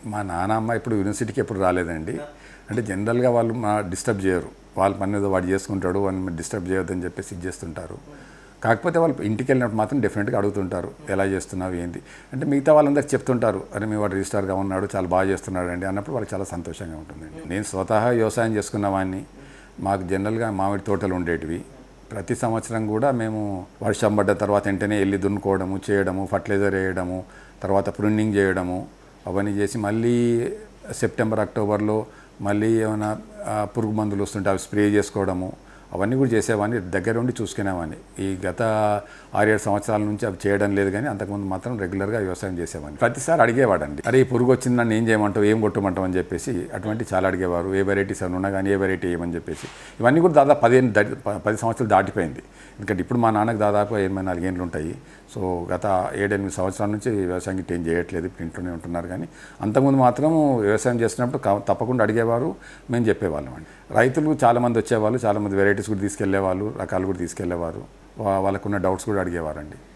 మా నాన్నమ్మ ఇప్పుడు యూనివర్సిటీకి ఎప్పుడు రాలేదండి అంటే జనరల్గా వాళ్ళు మా డిస్టర్బ్ చేయరు వాళ్ళ పని ఏదో వాడు చేసుకుంటాడు వాడిని డిస్టర్బ్ చేయొద్దని చెప్పేసి ఇది చేస్తుంటారు కాకపోతే వాళ్ళు ఇంటికి వెళ్ళినప్పుడు మాత్రం డెఫినెట్గా అడుగుతుంటారు ఎలా చేస్తున్నావు ఏంది అంటే మిగతా వాళ్ళందరికీ చెప్తుంటారు అరే మీ వాడు రిజిస్టార్గా ఉన్నాడు చాలా బాగా చేస్తున్నాడు అండి అన్నప్పుడు వాళ్ళకి చాలా సంతోషంగా ఉంటుందండి నేను స్వతహా వ్యవసాయం చేసుకున్న వాడిని మాకు జనరల్గా మామిడి తోటలు ఉండేటివి ప్రతి సంవత్సరం కూడా మేము వర్షం పడ్డ తర్వాత వెంటనే వెళ్ళి దున్నుకోవడము చేయడము ఫర్టిలైజర్ వేయడము తర్వాత ప్రున్నింగ్ చేయడము అవన్నీ చేసి మళ్ళీ సెప్టెంబర్ అక్టోబర్లో మళ్ళీ ఏమైనా ఆ, పురుగు మందులు వస్తుంటే అవి స్ప్రే చేసుకోవడము అవన్నీ కూడా చేసేవాడిని దగ్గర ఉండి చూసుకునేవాడిని ఈ గత ఆరేడు సంవత్సరాల నుంచి అవి చేయడం లేదు కానీ అంతకుముందు మాత్రం రెగ్యులర్గా వ్యవసాయం చేసేవాడిని ప్రతిసారి అడిగేవాడండి అరే ఈ పురుగు వచ్చింది నన్ను ఏం చేయమంటావు ఏం కొట్టమంటావు అని చెప్పేసి అటువంటి చాలా అడిగేవారు ఏ వెరైటీస్ అని ఉన్నా కానీ ఏ వెరైటీ ఏమని చెప్పేసి ఇవన్నీ కూడా దాదాపు పదిహేను దాటి- ప- పది సంవత్సరాలు దాటిపోయింది ఎందుకంటే ఇప్పుడు మా నాన్నకు దాదాపు ఎనభై నాలుగేళ్ళు ఉంటాయి సో గత ఏడెనిమిది సంవత్సరాల నుంచి వ్యవసాయం గిట్ట ఏం చేయట్లేదు ఇప్పుడు ఇంట్లోనే ఉంటున్నారు కానీ అంతకుముందు మాత్రం వ్యవసాయం చేసినప్పుడు కా- తప్పకుండా అడిగేవారు మేము చెప్పేవాళ్ళం అండి రైతులు చాలామంది వచ్చేవాళ్ళు చాలామంది వెరైటీస్ కూడా తీసుకెళ్లేవాళ్ళు రకాలు కూడా తీసుకెళ్లేవారు వా- వాళ్ళకున్న డౌట్స్ కూడా అడిగేవారండి